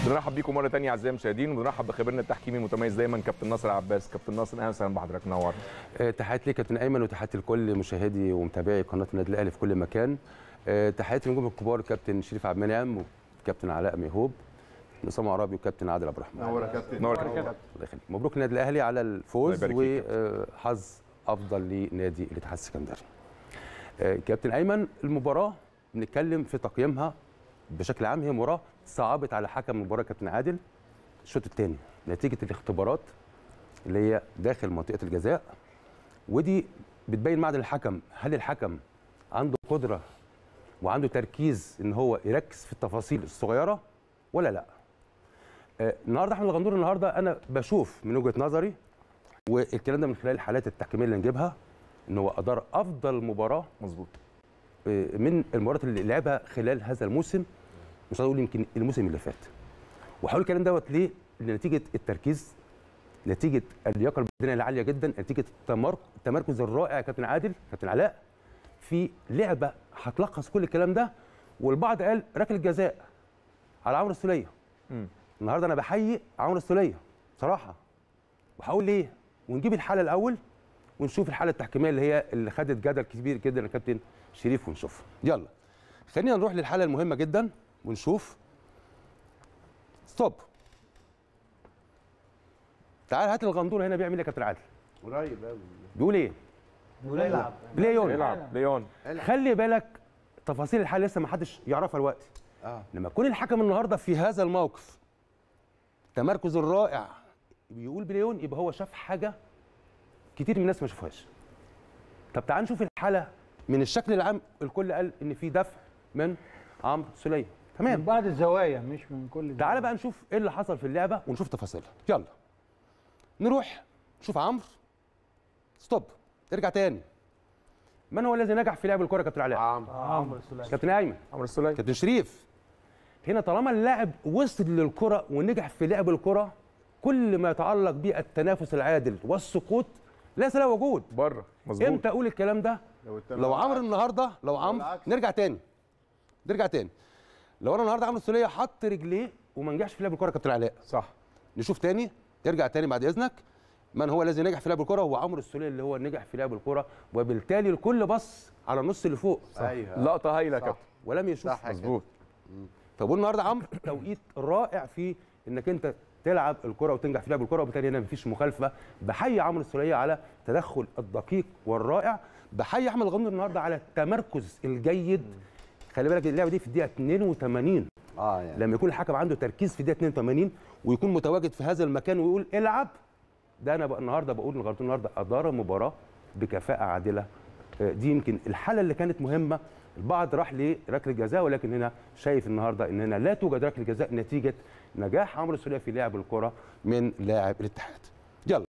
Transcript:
بنرحب بيكم مره ثانيه اعزائي المشاهدين وبنرحب بخبيرنا التحكيمي المتميز دايما كابتن ناصر عباس كابتن ناصر اهلا وسهلا بحضرتك نورنا آه، تحياتي ليك كابتن ايمن وتحياتي لكل مشاهدي ومتابعي قناه النادي الاهلي في كل مكان آه، تحياتي للنجوم الكبار كابتن شريف عبد المنعم وكابتن علاء ميهوب اسامه عرابي وكابتن عادل عبد الرحمن نور يا كابتن نور كابتن الله يخليك مبروك للنادي الاهلي على الفوز الله يبارك فيك وحظ افضل لنادي الاتحاد السكندري آه، كابتن ايمن المباراه بنتكلم في تقييمها بشكل عام هي مباراه صعبت على حكم المباراه كابتن عادل الشوط الثاني نتيجه الاختبارات اللي هي داخل منطقه الجزاء ودي بتبين معدن الحكم هل الحكم عنده قدره وعنده تركيز ان هو يركز في التفاصيل الصغيره ولا لا آه، النهارده احمد الغندور النهارده انا بشوف من وجهه نظري والكلام ده من خلال الحالات التحكيميه اللي نجيبها ان هو ادار افضل مباراه مظبوط آه، من المباريات اللي لعبها خلال هذا الموسم مش هقول يمكن الموسم اللي فات وهقول الكلام دوت ليه لنتيجه التركيز نتيجه اللياقه البدنيه العاليه جدا نتيجه التمر- التمركز الرائع يا كابتن عادل كابتن علاء في لعبه هتلخص كل الكلام ده والبعض قال ركله جزاء على عمرو السوليه مم. النهارده انا بحيي عمرو السوليه بصراحه وهقول ليه ونجيب الحاله الاول ونشوف الحاله التحكيميه اللي هي اللي خدت جدل كبير جدا يا كابتن شريف ونشوفها يلا خلينا نروح للحاله المهمه جدا ونشوف ستوب تعال هات الغندور هنا بيعمل ايه يا كابتن عادل قريب قوي بيقول ايه يلعب ليون يلعب ليون خلي بالك تفاصيل الحاله لسه ما حدش يعرفها الوقت اه لما يكون الحكم النهارده في هذا الموقف التمركز الرائع بيقول بليون يبقى هو شاف حاجه كتير من الناس ما شافوهاش طب تعال نشوف الحاله من الشكل العام الكل قال ان في دفع من عمرو سليم من تمام بعض الزوايا مش من كل تعال بقى نشوف ايه اللي حصل في اللعبه ونشوف تفاصيلها يلا نروح نشوف عمرو ستوب ارجع تاني من هو الذي نجح في لعب الكره يا كابتن علاء عمرو عمرو سليمان كابتن ايمن عمرو السوليه كابتن شريف هنا طالما اللاعب وصل للكره ونجح في لعب الكره كل ما يتعلق بالتنافس العادل والسقوط ليس له وجود بره مظبوط امتى اقول الكلام ده التاني لو بالعكس. عمرو النهارده لو عمرو بالعكس. نرجع تاني نرجع تاني لو انا النهارده عمرو السوليه حط رجليه وما نجحش في لعب الكره يا كابتن علاء صح نشوف تاني ارجع تاني بعد اذنك من هو الذي نجح في لعب الكره هو عمرو السوليه اللي هو نجح في لعب الكره وبالتالي الكل بص على النص اللي فوق ايوه لقطه هايله يا صح. كابتن ولم يشوف صح كده. مظبوط فبقول النهارده عمرو توقيت رائع في انك انت تلعب الكره وتنجح في لعب الكره وبالتالي هنا مفيش مخالفه بحيي عمرو السوليه على التدخل الدقيق والرائع بحيي احمد الغندور النهارده على التمركز الجيد خلي بالك اللعبه دي في الدقيقه 82 اه يعني لما يكون الحكم عنده تركيز في الدقيقه 82 ويكون متواجد في هذا المكان ويقول العب ده انا بقى النهارده بقول الغندور النهارده ادار مباراه بكفاءه عادله آه، دي يمكن الحاله اللي كانت مهمه البعض راح لركله جزاء ولكن هنا شايف النهارده ان هنا لا توجد ركله جزاء نتيجه نجاح عمرو السوليه في لعب الكره من لاعب الاتحاد يلا